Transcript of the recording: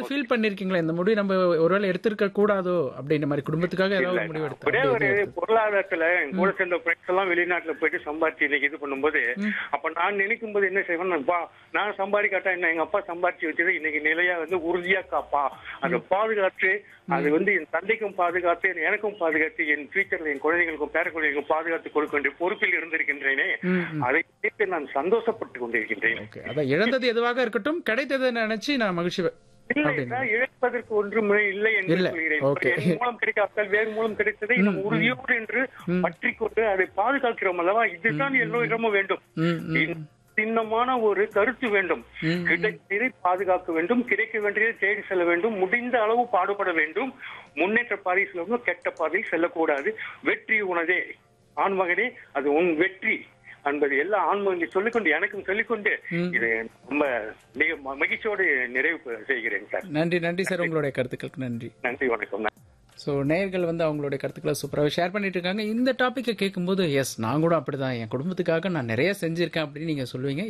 Feel பண்ணிருக்கீங்களா இந்த முடிவு நம்ம ஒருவேளை எடுத்திருக்க கூடாதோ அப்படின்ற மாதிரி குடும்பத்துக்காக ஏதாவது ஒரு முடிவு எடுத்தா ஒரே ஒரு பொருளாதாரத்துல என் கூட சேர்ந்த ஃப்ரெண்ட்ஸ் எல்லாம் வெளிநாட்டுல போயிட்டு சம்பாதிச்சு இன்னைக்கு இது பண்ணும்போது அப்ப நான் நினைக்கும் போது என்ன செய்வேன் நான் பா- நான் சம்பாதிக்காட்டா என்ன எங்க அப்பா சம்பாதிச்சு வச்சது இன்னைக்கு நிலையா வந்து உறுதியா காப்பா அதை பாதுகாத்து அது வந்து என் தந்தைக்கும் பாதுகாத்து எனக்கும் பாதுகாத்து என் ஃபியூச்சர்ல என் குழந்தைகளுக்கும் பேர குழந்தைகளுக்கும் பாதுகாத்து கொடுக்க வேண்டிய பொறுப்பில் இருந்திருக்கின்றேனே அதை நினைத்து நான் சந்தோஷப்பட்டு கொண்டிருக்கின்றேன் ஓகே அதான் இழந்தது எதுவாக இருக்கட்டும் கிடைத்ததை நினைச்சு நான் மகிழ்ச்சி இல்லை சார், இழப்பதற்கு ஒன்றுமே இல்லை என்று இல்லை. சொல்கிறேன் ஓகே. என் மூலம் கிடைக்காதால் வேறு மூலம் கிடைத்ததை நாம் உறுதியோடு என்று பற்றிக் கொண்டு அதை பாதுகாக்கிறோம் அல்லவா இதுதான் எல்லோரிடமும் வேண்டும் ம், ம். இந்த சின்னமான ஒரு கருத்து வேண்டும் கிடைத்ததை பாதுகாக்க வேண்டும் கிடைக்க வேண்டியதை தேடி செல்ல வேண்டும் முடிந்த அளவு பாடுபட வேண்டும் முன்னேற்ற பாதையில் செல்ல வேண்டும் கெட்ட பாதையில் செல்லக்கூடாது வெற்றி உனதே ஆண்மகனே அது உன் வெற்றி என்பது எல்லா ஆண்மகனை சொல்லிக்கொண்டு எனக்கும் சொல்லிக்கொண்டு இதை ரொம்ப மிக ம- மகிழ்ச்சியோடு நிறைவு செய்கிறேன் சார் நன்றி நன்றி சார் உங்களுடைய கருத்துக்களுக்கு நன்றி நன்றி வணக்கம் ஸோ நேயர்கள் வந்து அவங்களுடைய கருத்துக்களை சூப்பராக ஷேர் பண்ணிட்டு இருக்காங்க இந்த டாப்பிக்கை கேட்கும்போது எஸ் நான் கூட அப்படிதான் என் குடும்பத்துக்காக நான் நிறைய செஞ்சிருக்கேன் அப்படின்னு நீங்க சொல்லுவீங்க